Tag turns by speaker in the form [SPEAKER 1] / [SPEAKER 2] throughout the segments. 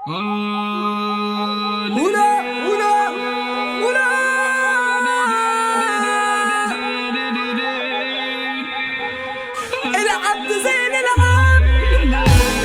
[SPEAKER 1] ولا ولا ولا العبد زين العبد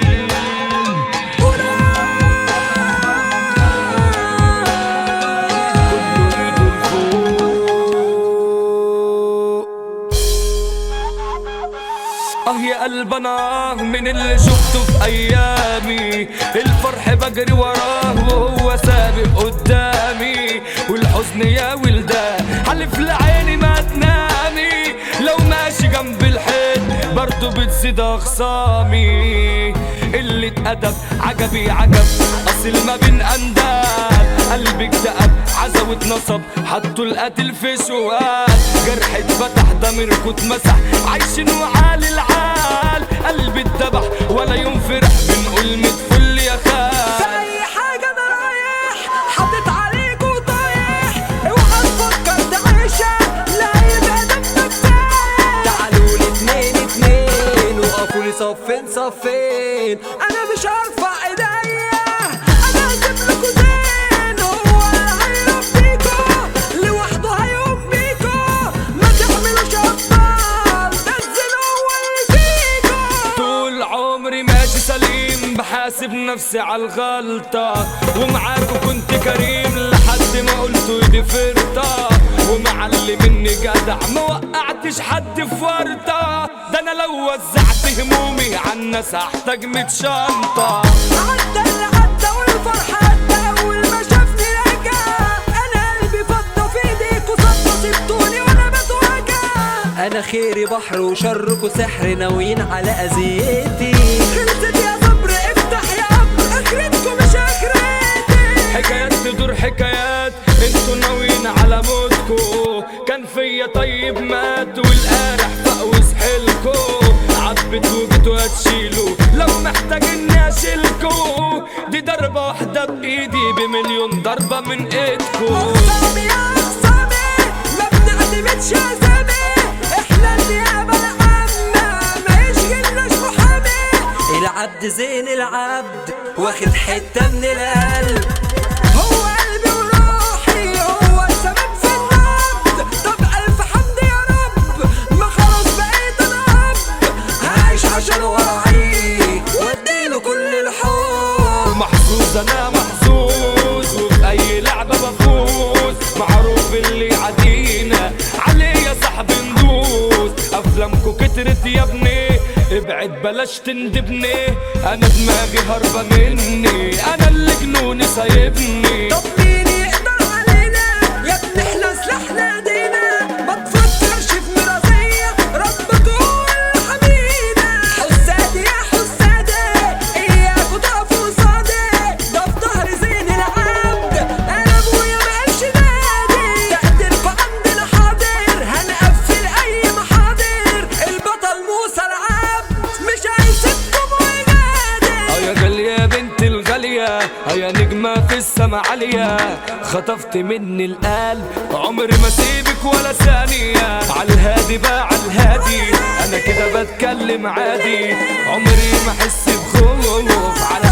[SPEAKER 2] اه يا قلبنا من اللي شفته في ايامي الفرح بجري وراه وهو سابق قدامي والحزن يا ولدان حلف لعيني ما تنامي لو ماشي جنب الحيط برضه بتزيد اخصامي قلة ادب عجبي عجب اصل ما بين اندال قلبي اكتئب عزا نصب حطوا القتل في شوال جرح اتفتح ضميركوا اتمسح عايشين وعالي العال قلبي اتذبح ولا يوم فرح بنقول متفل يا
[SPEAKER 1] في
[SPEAKER 2] خال
[SPEAKER 1] اي حاجة انا رايح حطيت عليك وطايح اوعى تفكر تعيشها لا يبقى دمك سايح
[SPEAKER 3] تعالوا لي اتنين اتنين وقفوا لي صفين صفين
[SPEAKER 1] انا مش هرفع ايديا انا هسيب لكوا زين هو اللي هيربيكوا لوحده هيقوم بيكوا ما تعملوش ابطال ده الزين هو اللي فيكوا
[SPEAKER 2] طول عمري ماشي سليم بحاسب نفسي على الغلطة ومعاكوا كنت كريم لحد ما قلتوا ايدي فرطة ومعلي مني جدع ما وقعتش حد في ورطة ده انا لو وزعت همومي على الناس هحتاج 100 شنطة
[SPEAKER 1] عدى اللي عدى والفرحة عدى أول ما شافني رجع أنا قلبي فضة في إيديكوا صدى سبتوني وأنا بتوجع
[SPEAKER 3] انا خيري بحر وشركوا سحر ناويين على اذيتي
[SPEAKER 1] خلصت يا صبر افتح يا أب آخرتكوا مش آخرتي
[SPEAKER 2] حكايات تدور حكايات انتوا ناويين على موتكو كان فيا طيب مات والقارح فاق وسحلكو عبت وجيتوا هتشيلوا لو محتاج اني اشيلكو دي ضربة واحدة بايدي بمليون ضربة من ايدكو
[SPEAKER 1] أخصامي يا أخصامي ما بنعتمدش أسامي إحنا النيابة العامة ما يشغلناش محامي
[SPEAKER 3] العبد زين العبد واخد حتة من القلب
[SPEAKER 1] هو قلبي وروحي هو السبب في النبض طب ألف حمد يا رب ما خلاص بقيت أنا أب هعيش عشان وراعيه واديله كل الحب
[SPEAKER 2] محظوظ انا محظوظ وفي اي لعبة بفوز معروف اللي عدينا عليه يا صاحبي ندوس افلامكو كترت يا ابني ابعد بلاش تندبني انا دماغي هربة مني انا اللي جنوني سايبني
[SPEAKER 1] طب مين يقدر علينا يا ابني احنا سلاحنا ايدينا ما تفكرش في مرازية ربك هو اللي حمينا حسادي يا حسادي اياكوا تقفوا قصادي ده في ظهر زين العبد انا ابويا مقالش نادي تقدر عندنا حاضر هنقفل اي محاضر البطل موسى العبد مش هيسيبكم وينادي
[SPEAKER 2] اه يا غالية يا بنت الغالية اه يا نجمة في السما عالية خطفت مني القلب عمري ما سيبك ولا ثانية عالهادي بقى عالهادي انا كده بتكلم عادي عمري ما احس بخوف على